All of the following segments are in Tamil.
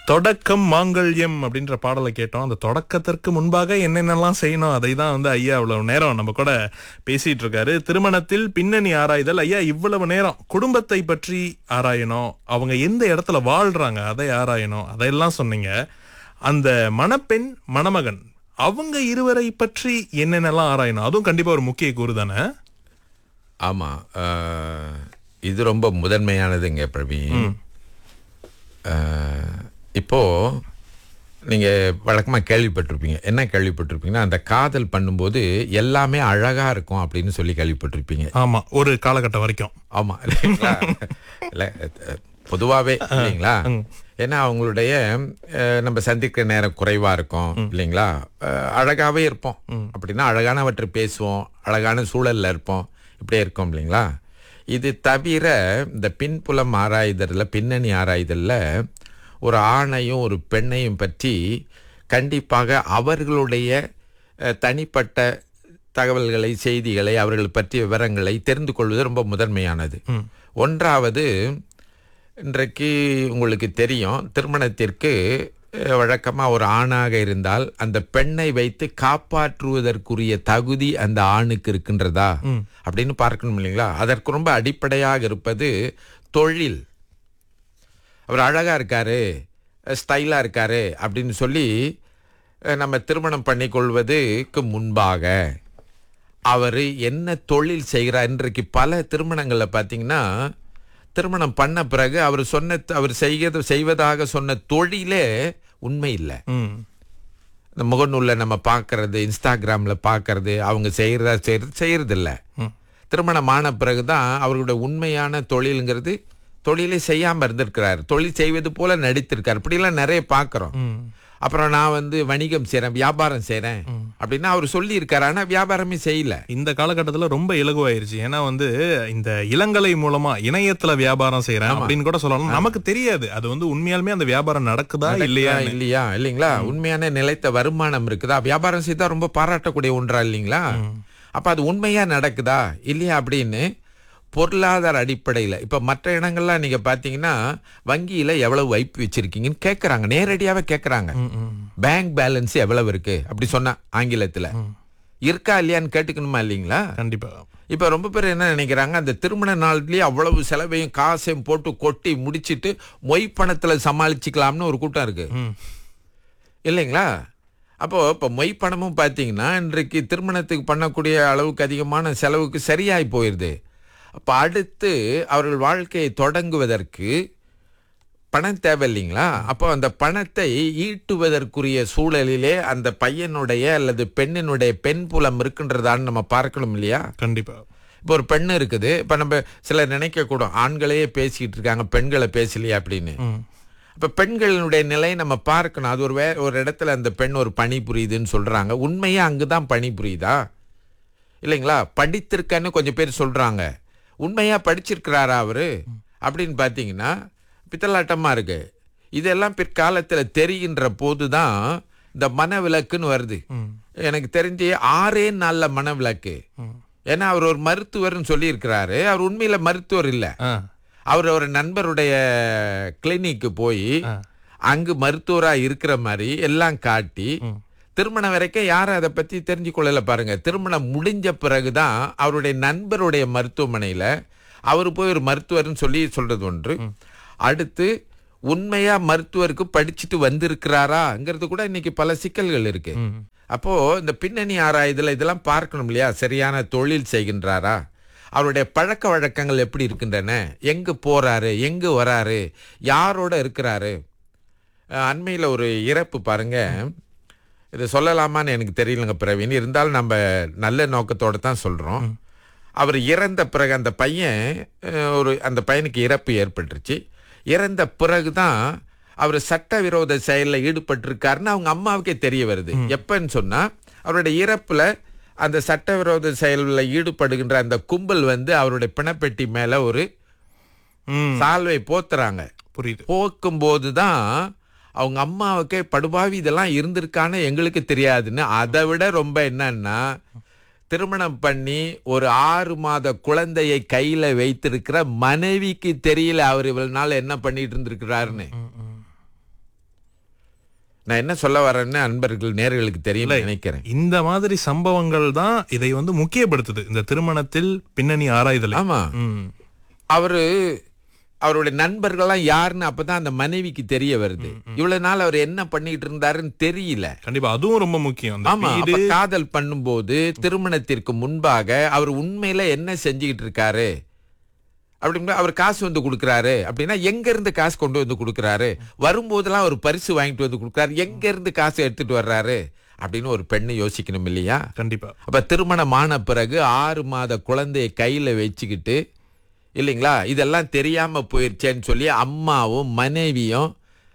தொடக்கம் மாங்கல்யம் அப்படின்ற பாடலை கேட்டோம் அந்த தொடக்கத்திற்கு முன்பாக என்னென்னலாம் செய்யணும் அதை தான் வந்து ஐயா இவ்வளவு நேரம் நம்ம கூட பேசிட்டு இருக்காரு திருமணத்தில் பின்னணி ஆராய்தல் ஐயா இவ்வளவு நேரம் குடும்பத்தை பற்றி ஆராயணும் அவங்க எந்த இடத்துல வாழ்றாங்க அதை ஆராயணும் அதையெல்லாம் சொன்னீங்க அந்த மணப்பெண் மணமகன் அவங்க இருவரை பற்றி என்னென்னலாம் ஆராயணும் அதுவும் கண்டிப்பா ஒரு முக்கிய கூறு தானே ஆமாம் அஹ், இது ரொம்ப முதன்மையானதுங்க பிரவீன் அஹ், இப்போ நீங்க வழக்கமா கேள்விப்பட்டிருப்பீங்க என்ன கேள்விப்பட்டிருப்பீங்கன்னா அந்த காதல் பண்ணும்போது எல்லாமே அழகா இருக்கும் அப்படின்னு சொல்லி கேள்விப்பட்டிருப்பீங்க ஆமா ஒரு காலகட்டம் வரைக்கும் ஆமா இல்லைங்களா இல்ல அஹ், பொதுவாவே இல்லைங்களா ஏன்னா அவங்களுடைய அஹ், நம்ம சந்திக்கிற நேரம் குறைவா இருக்கும் இல்லைங்களா அஹ், அழகாவே இருப்போம் அப்படின்னா அழகானவற்றை பேசுவோம் அழகான சூழல்ல இருப்போம் இப்படியே இருக்கோம் இல்லைங்களா இது தவிர இந்த பின்புலம் ஆராய்தல்ல பின்னணி ஆராய்தல்ல ஒரு ஆணையும் ஒரு பெண்ணையும் பற்றி கண்டிப்பாக அவர்களுடைய அஹ், தனிப்பட்ட தகவல்களை செய்திகளை அவர்கள் பற்றிய விவரங்களை தெரிந்து கொள்வது ரொம்ப முதன்மையானது ஒன்றாவது இன்றைக்கு உங்களுக்கு தெரியும் திருமணத்திற்கு அஹ், வழக்கமா ஒரு ஆணாக இருந்தால் அந்த பெண்ணை வைத்து காப்பாற்றுவதற்குரிய தகுதி அந்த ஆணுக்கு இருக்கின்றதா அப்படின்னு பார்க்கணும் இல்லைங்களா அதற்கு ரொம்ப அடிப்படையாக இருப்பது தொழில் அவர் அழகா இருக்காரு ஸ்டைலா இருக்காரு அப்படின்னு சொல்லி அஹ், நம்ம திருமணம் பண்ணிக்கொள்வதுக்கு முன்பாக அவர் என்ன தொழில் செய்கிறார் இன்றைக்கு பல திருமணங்கள்ல பார்த்தீங்கன்னா திருமணம் பண்ண பிறகு அவர் சொன்ன அவர் செய்கிறது செய்வதாக சொன்ன தொழிலே உண்மை இல்லை ம் இந்த முகநூல்ல நம்ம பார்க்கறது இன்ஸ்டாகிராம்ல பார்க்கறது அவங்க செய்யறதா செய்யறது செய்யறது இல்ல திருமணம் ஆன பிறகுதான் அவர்களுடைய உண்மையான தொழிலுங்கிறது தொழிலை செய்யாம இருந்திருக்கிறார் தொழில் செய்வது போல நடித்திருக்கார் இப்படிலாம் நிறைய பார்க்கிறோம் அப்புறம் நான் வந்து வணிகம் செய்றேன் வியாபாரம் செய்றேன் அப்படின்னா அவர் சொல்லி இருக்காரு ஆனா வியாபாரமே செய்யல இந்த காலகட்டத்துல ரொம்ப இலகுவாயிருச்சு ஏன்னா வந்து இந்த இளங்கலை மூலமா இணையத்துல வியாபாரம் செய்யறேன் அப்படின்னு கூட சொல்லலாம் நமக்கு தெரியாது அது வந்து உண்மையாலுமே அந்த வியாபாரம் நடக்குதா இல்லையா இல்லையா இல்லையா இல்லைங்களா உண்மையான நிலைத்த வருமானம் இருக்குதா வியாபாரம் செய்தா ரொம்ப பாராட்டக்கூடிய ஒன்றா இல்லைங்களா அப்ப அது உண்மையா நடக்குதா இல்லையா அப்படின்னு பொருளாதார அடிப்படையில் இப்ப மற்ற இடங்கள்லாம் நீங்க பாத்தீங்கன்னா வங்கியில எவ்வளவு வைப்பு வச்சிருக்கீங்கன்னு கேக்குறாங்க நேரடியாவே கேக்குறாங்க பேங்க் பேலன்ஸ் எவ்வளவு இருக்கு அப்படி சொன்னா ஆங்கிலத்துல இருக்கா இல்லையான்னு கேட்டுக்கணுமா இல்லைங்களா கண்டிப்பா இப்ப ரொம்ப பேர் என்ன நினைக்கிறாங்க அந்த திருமண நாள்லயே அவ்வளவு செலவையும் காசையும் போட்டு கொட்டி முடிச்சிட்டு மொய் பணத்துல சமாளிச்சுக்கலாம்னு ஒரு கூட்டம் இருக்கு இல்லைங்களா அப்போ இப்போ மொய் பணமும் பார்த்தீங்கன்னா இன்றைக்கு திருமணத்துக்கு பண்ணக்கூடிய அளவுக்கு அதிகமான செலவுக்கு சரியாய் போயிடுது அப்போ அடுத்து அவர்கள் வாழ்க்கையை தொடங்குவதற்கு பணம் தேவை இல்லைங்களா அப்போ அந்த பணத்தை ஈட்டுவதற்குரிய சூழலிலே அந்த பையனுடைய அல்லது பெண்ணினுடைய பெண் புலம் இருக்கின்றதான்னு நம்ம பார்க்கணும் இல்லையா கண்டிப்பா இப்போ ஒரு பெண் இருக்குது இப்போ நம்ம சிலர் நினைக்க கூடும் ஆண்களையே பேசிக்கிட்டு இருக்காங்க பெண்களை பேசலையா அப்படின்னு இப்போ பெண்களினுடைய நிலை நம்ம பார்க்கணும் அது ஒரு வே ஒரு இடத்துல அந்த பெண் ஒரு பணி புரியுதுன்னு சொல்றாங்க உண்மையா அங்குதான் பணி புரியுதா இல்லைங்களா படித்திருக்கன்னு கொஞ்சம் பேர் சொல்றாங்க உண்மையா படிச்சிருக்கிறாரா அவரு அப்படின்னு பார்த்தீங்கன்னா பித்தலாட்டமா இருக்கு இதெல்லாம் பிற்காலத்துல தெரிகின்ற போதுதான் இந்த மனவிலக்குன்னு வருது எனக்கு தெரிஞ்சு ஆறே நாள்ல மனவிலக்கு ஏன்னா அவர் ஒரு மருத்துவர்னு சொல்லி இருக்கிறாரு அவர் உண்மையில மருத்துவர் இல்ல ஆ, அவர் ஒரு நண்பருடைய கிளினிக்கு போய் அங்கு மருத்துவரா இருக்கிற மாதிரி எல்லாம் காட்டி திருமணம் வரைக்கும் யாரும் அதை பத்தி தெரிஞ்சு கொள்ளல பாருங்க திருமணம் முடிஞ்ச பிறகுதான் அவருடைய நண்பருடைய மருத்துவமனையில அவர் போய் ஒரு மருத்துவர்னு சொல்லி சொல்றது ஒன்று அடுத்து உண்மையா மருத்துவருக்கு படிச்சுட்டு வந்திருக்கிறாராங்கிறது கூட இன்னைக்கு பல சிக்கல்கள் இருக்கு அப்போ இந்த பின்னணி ஆராய்தல் இதெல்லாம் பார்க்கணும் இல்லையா சரியான தொழில் செய்கின்றாரா அவருடைய பழக்க வழக்கங்கள் எப்படி இருக்கின்றன எங்க போறாரு எங்க வராரு யாரோட இருக்கிறாரு அஹ் அண்மையில ஒரு இறப்பு பாருங்க இதை சொல்லலாமான்னு எனக்கு தெரியலங்க பிரவீன் இருந்தாலும் நம்ம நல்ல நோக்கத்தோட தான் சொல்றோம் அவர் இறந்த பிறகு அந்த பையன் அஹ், ஒரு அந்த பையனுக்கு இறப்பு ஏற்பட்டுருச்சு இறந்த பிறகுதான் அவர் சட்டவிரோத செயலில் ஈடுபட்டிருக்காருன்னு அவங்க அம்மாவுக்கே தெரிய வருது எப்பன்னு சொன்னா அவருடைய இறப்புல அந்த சட்டவிரோத செயலில் ஈடுபடுகின்ற அந்த கும்பல் வந்து அவருடைய பிணப்பெட்டி மேல ஒரு ம் சால்வை போத்துறாங்க புரியுது போக்கும்போது தான் அவங்க அம்மாவுக்கே படுபாவி இதெல்லாம் இருந்திருக்கான்னு எங்களுக்கு தெரியாதுன்னு அதை விட ரொம்ப என்னன்னா திருமணம் பண்ணி ஒரு ஆறு மாத குழந்தையை கையில வைத்திருக்கிற மனைவிக்கு தெரியல அவர் இவ்வளவு நாள் என்ன பண்ணிட்டு இருந்திருக்கிறாருன்னு நான் என்ன சொல்ல வரேன்னு அன்பர்கள் நேர்களுக்கு தெரியும் நினைக்கிறேன் இந்த மாதிரி சம்பவங்கள் தான் இதை வந்து முக்கியப்படுத்துது இந்த திருமணத்தில் பின்னணி ஆராய்தல் ஆமா ம். அவரு அவருடைய நண்பர்கள்லாம் யாருன்னு அப்பதான் அந்த மனைவிக்கு தெரிய வருது இவ்வளவு நாள் அவர் என்ன பண்ணிட்டு இருந்தாருன்னு தெரியல கண்டிப்பா அதுவும் ரொம்ப முக்கியம் அந்த ஆமா வீடு அப்ப காதல் பண்ணும்போது திருமணத்திற்கு முன்பாக அவர் உண்மையில என்ன செஞ்சுக்கிட்டு இருக்காரு அப்படின்னா அவர் காசு வந்து கொடுக்கறாரு அப்படின்னா எங்க இருந்து காசு கொண்டு வந்து கொடுக்கறாரு வரும்போதெல்லாம் ஒரு பரிசு வாங்கிட்டு வந்து கொடுக்கறாரு எங்க இருந்து காசு எடுத்துட்டு வர்றாரு அப்படின்னு ஒரு பெண்ணு யோசிக்கணும் இல்லையா கண்டிப்பா அப்ப திருமணமான பிறகு ஆறு மாத குழந்தைய கையில வச்சுக்கிட்டு இல்லைங்களா இதெல்லாம் தெரியாம போயிருச்சேன்னு சொல்லி அம்மாவும் மனைவியும்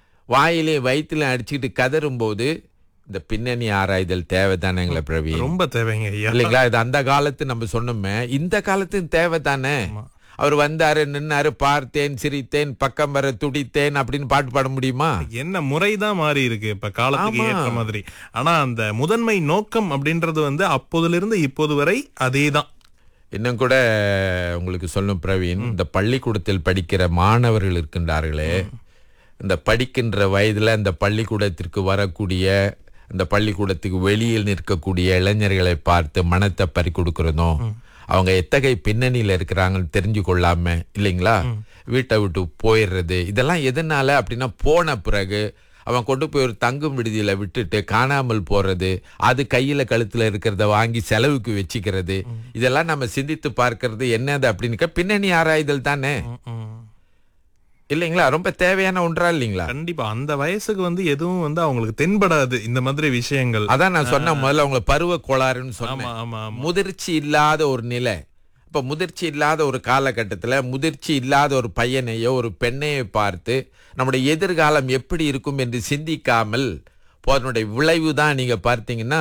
வாயிலே வயிற்றுல அடிச்சுக்கிட்டு கதறும் போது இந்த பின்னணி ஆராய்தல் தேவைதானேங்களா பிரவீன் ரொம்ப தேவைங்க ஐயா இல்லைங்களா இது அந்த காலத்து நம்ம சொன்னோமே இந்த காலத்து தேவைதானே அவர் வந்தாரு நின்னாரு பார்த்தேன் சிரித்தேன் பக்கம் வர துடித்தேன் அப்படின்னு பாட்டு பாட முடியுமா என்ன முறைதான் மாறி இருக்கு இப்ப காலத்துக்கு ஆமா. ஏற்ற மாதிரி ஆனா அந்த முதன்மை நோக்கம் அப்படின்றது வந்து அப்போதிலிருந்து இப்போது வரை அதேதான் இன்னும் கூட உங்களுக்கு சொல்லும் பிரவீன் இந்த பள்ளிக்கூடத்தில் படிக்கிற மாணவர்கள் இருக்கின்றார்களே இந்த படிக்கின்ற வயதுல இந்த பள்ளிக்கூடத்திற்கு வரக்கூடிய இந்த பள்ளிக்கூடத்துக்கு வெளியில் நிற்கக்கூடிய இளைஞர்களை பார்த்து மனத்தை பறி கொடுக்கறதும் அவங்க எத்தகைய பின்னணியில இருக்கிறாங்கன்னு தெரிஞ்சு கொள்ளாம இல்லைங்களா வீட்டை விட்டு போயிடுறது இதெல்லாம் எதனால அப்படின்னா போன பிறகு அவன் கொண்டு போய் ஒரு தங்கும் விடுதியில விட்டுட்டு காணாமல் போறது அது கையில கழுத்துல இருக்கிறத வாங்கி செலவுக்கு வச்சுக்கிறது இதெல்லாம் நம்ம சிந்தித்து பார்க்கிறது என்னது அப்படின்னு பின்னணி ஆராய்தல் தானே ம். இல்லைங்களா ரொம்ப தேவையான ஒன்றா இல்லைங்களா கண்டிப்பா அந்த வயசுக்கு வந்து எதுவும் வந்து அவங்களுக்கு தென்படாது இந்த மாதிரி விஷயங்கள் அதான் நான் சொன்ன முதல்ல அவங்கள பருவ கோளாறுன்னு ஆமா சொன்னேன் ஆமா ஆமா முதிர்ச்சி இல்லாத ஒரு நிலை இப்ப முதிர்ச்சி இல்லாத ஒரு காலகட்டத்துல முதிர்ச்சி இல்லாத ஒரு பையனையோ ஒரு பெண்ணையோ பார்த்து நம்முடைய எதிர்காலம் எப்படி இருக்கும் என்று சிந்திக்காமல் போதனுடைய விளைவு தான் நீங்க பார்த்தீங்கன்னா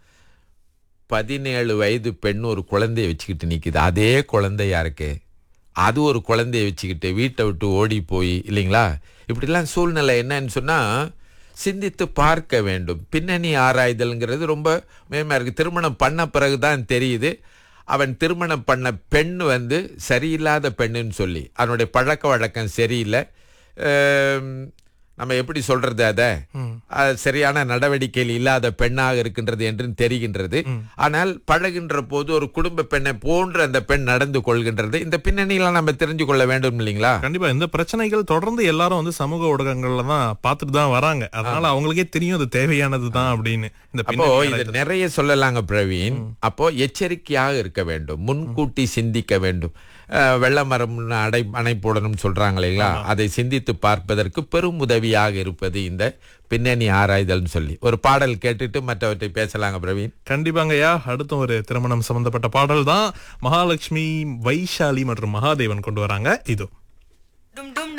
பதினேழு வயது பெண் ஒரு குழந்தைய வச்சுக்கிட்டு நிக்குது அதே குழந்தையா இருக்கு அது ஒரு குழந்தைய வச்சுக்கிட்டு வீட்டை விட்டு ஓடி போய் இல்லைங்களா இப்படிலாம் சூழ்நிலை என்னன்னு சொன்னா சிந்தித்து பார்க்க வேண்டும் பின்னணி ஆராய்தல்ங்கிறது ரொம்ப மேன்மையா இருக்கு திருமணம் பண்ண பிறகுதான் தெரியுது அவன் திருமணம் பண்ண பெண் வந்து சரியில்லாத பெண்ணுன்னு சொல்லி அவனுடைய பழக்க வழக்கம் சரியில்லை ஆம், நம்ம எப்படி சொல்றது அதை அது சரியான நடவடிக்கையில் இல்லாத பெண்ணாக இருக்கின்றது என்று தெரிகின்றது ஆனால் பழகின்ற போது ஒரு குடும்ப பெண்ணை போன்று அந்த பெண் நடந்து கொள்கின்றது இந்த பின்னணியெல்லாம் நம்ம தெரிஞ்சு கொள்ள வேண்டும் இல்லைங்களா கண்டிப்பா இந்த பிரச்சனைகள் தொடர்ந்து எல்லாரும் வந்து சமூக ஊடகங்கள்ல தான் பார்த்துட்டு தான் வராங்க அதனால அவங்களுக்கே தெரியும் அது தேவையானது தான் அப்படின்னு இந்த அப்போ பின்னணி இது நிறைய சொல்லலாங்க பிரவீன் அப்போ எச்சரிக்கையாக இருக்க வேண்டும் முன்கூட்டி சிந்திக்க வேண்டும் அஹ், வெள்ள மரம் அடை அணை போடணும் சொல்றாங்க இல்லைங்களா அதை சிந்தித்து பார்ப்பதற்கு பெரும் உதவியாக இருப்பது இந்த பின்னணி ஆராய்தல்னு சொல்லி ஒரு பாடல் கேட்டுட்டு மற்றவற்றை பேசலாங்க பிரவீன் கண்டிப்பாங்கய்யா அடுத்தும் ஒரு திருமணம் சம்பந்தப்பட்ட பாடல் தான் மகாலட்சுமி வைஷாலி மற்றும் மகாதேவன் கொண்டு வராங்க இதோ டும் டும்